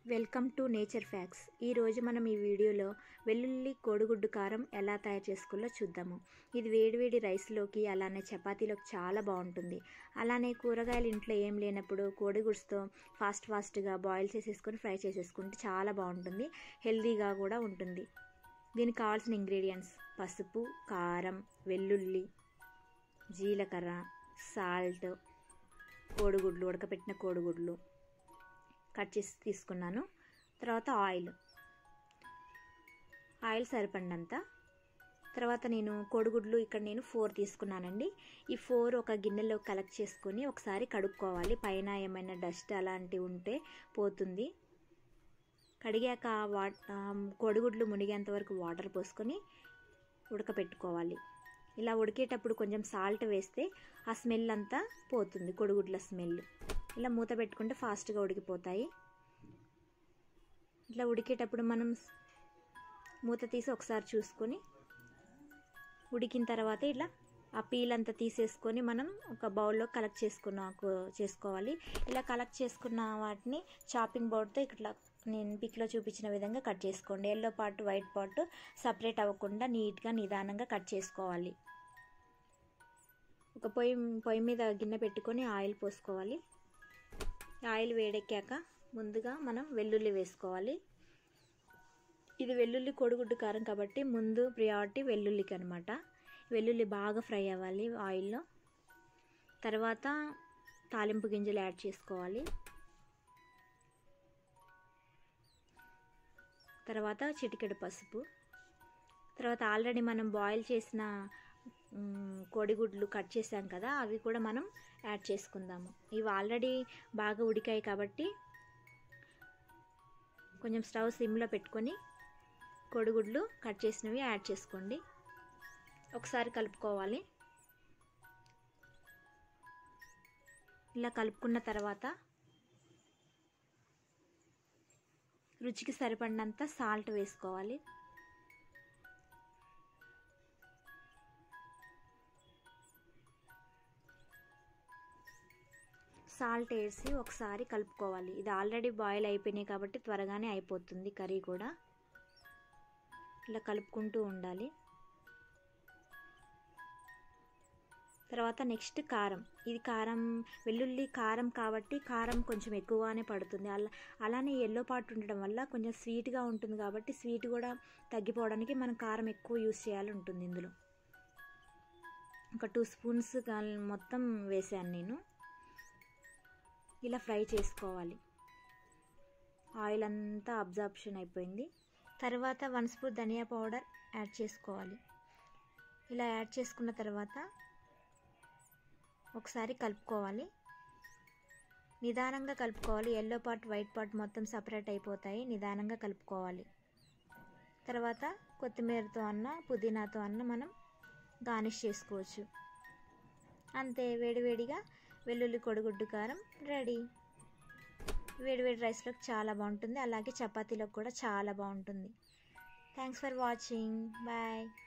welcome to nature fax ఈరోజు మనం ఈ వీడియోలో వెల్లుల్లి కోడిగుడ్డు కారం ఎలా తయారు చేసుకోవాలో చూద్దాము ఇది వేడివేడి రైస్లోకి అలానే చపాతీలోకి చాలా బాగుంటుంది అలానే కూరగాయలు ఇంట్లో ఏం లేనప్పుడు కోడిగుడ్స్తో ఫాస్ట్ ఫాస్ట్గా బాయిల్ చేసేసుకొని ఫ్రై చేసేసుకుంటే చాలా బాగుంటుంది హెల్తీగా కూడా ఉంటుంది దీనికి కావాల్సిన ఇంగ్రీడియంట్స్ పసుపు కారం వెల్లుల్లి జీలకర్ర సాల్ట్ కోడిగుడ్లు ఉడకపెట్టిన కోడిగుడ్లు కట్ చేసి తీసుకున్నాను తర్వాత ఆయిల్ ఆయిల్ సరిపడినంత తర్వాత నేను కోడిగుడ్లు ఇక్కడ నేను ఫోర్ తీసుకున్నానండి ఈ ఫోర్ ఒక గిన్నెలో కలెక్ట్ చేసుకొని ఒకసారి కడుక్కోవాలి పైన ఏమైనా డస్ట్ అలాంటివి ఉంటే పోతుంది కడిగాక వా కోడిగుడ్లు మునిగేంత వరకు వాటర్ పోసుకొని ఉడకపెట్టుకోవాలి ఇలా ఉడికేటప్పుడు కొంచెం సాల్ట్ వేస్తే ఆ స్మెల్ అంతా పోతుంది కోడిగుడ్ల స్మెల్ ఇలా మూత పెట్టుకుంటే ఫాస్ట్గా ఉడికిపోతాయి ఇట్లా ఉడికేటప్పుడు మనం మూత తీసి ఒకసారి చూసుకొని ఉడికిన తర్వాత ఇలా ఆ పీల్ అంతా తీసేసుకొని మనం ఒక బౌల్లో కలెక్ట్ చేసుకున్న చేసుకోవాలి ఇలా కలెక్ట్ చేసుకున్న వాటిని చాపింగ్ బోర్డ్తో ఇట్లా నేను పిక్లో చూపించిన విధంగా కట్ చేసుకోండి yellow part white part separate అవ్వకుండా నీట్గా నిదానంగా కట్ చేసుకోవాలి ఒక పొయ్యి పొయ్యి మీద గిన్నె పెట్టుకొని ఆయిల్ పోసుకోవాలి ఆయిల్ వేడెక్కాక ముందుగా మనం వెల్లుల్లి వేసుకోవాలి ఇది వెల్లుల్లి కోడిగుడ్డు కారం కాబట్టి ముందు ప్రియారిటీ వెల్లుల్లికి అనమాట వెల్లుల్లి బాగా ఫ్రై అవ్వాలి ఆయిల్లో తర్వాత తాలింపు గింజలు యాడ్ చేసుకోవాలి తర్వాత చిటికెడు పసుపు తర్వాత ఆల్రెడీ మనం బాయిల్ చేసిన కోడిగుడ్లు కట్ చేసాం కదా అవి కూడా మనం యాడ్ చేసుకుందాము ఇవి ఆల్రెడీ బాగా ఉడికాయి కాబట్టి కొంచెం స్టవ్ సిమ్లో పెట్టుకొని కోడిగుడ్లు కట్ చేసినవి యాడ్ చేసుకోండి ఒకసారి కలుపుకోవాలి ఇలా కలుపుకున్న తర్వాత రుచికి సరిపడినంత సాల్ట్ వేసుకోవాలి సాల్ట్ వేసి ఒకసారి కలుపుకోవాలి ఇది ఆల్రెడీ బాయిల్ అయిపోయినాయి కాబట్టి త్వరగానే అయిపోతుంది కర్రీ కూడా ఇలా కలుపుకుంటూ ఉండాలి తర్వాత నెక్స్ట్ కారం ఇది కారం వెల్లుల్లి కారం కాబట్టి కారం కొంచెం ఎక్కువగానే పడుతుంది అలా అలానే ఎల్లో పార్ట్ ఉండడం వల్ల కొంచెం స్వీట్గా ఉంటుంది కాబట్టి స్వీట్ కూడా తగ్గిపోవడానికి మనం కారం ఎక్కువ యూస్ చేయాలి ఉంటుంది ఇందులో ఒక టూ స్పూన్స్ మొత్తం వేసాను నేను ఇలా ఫ్రై చేసుకోవాలి ఆయిల్ అంతా అబ్జార్ప్షన్ అయిపోయింది తర్వాత వన్ స్పూన్ ధనియా పౌడర్ యాడ్ చేసుకోవాలి ఇలా యాడ్ చేసుకున్న తర్వాత ఒకసారి కలుపుకోవాలి నిదానంగా కలుపుకోవాలి ఎల్లో పార్ట్ వైట్ పార్ట్ మొత్తం సపరేట్ అయిపోతాయి నిదానంగా కలుపుకోవాలి తర్వాత కొత్తిమీరతో అన్న పుదీనాతో అన్న మనం గార్నిష్ చేసుకోవచ్చు అంతే వేడివేడిగా వెల్లుల్లి కొడుగుడ్డు కారం రెడీ వేడివేడి రైస్లోకి చాలా బాగుంటుంది అలాగే చపాతీలోకి కూడా చాలా బాగుంటుంది థ్యాంక్స్ ఫర్ వాచింగ్ బాయ్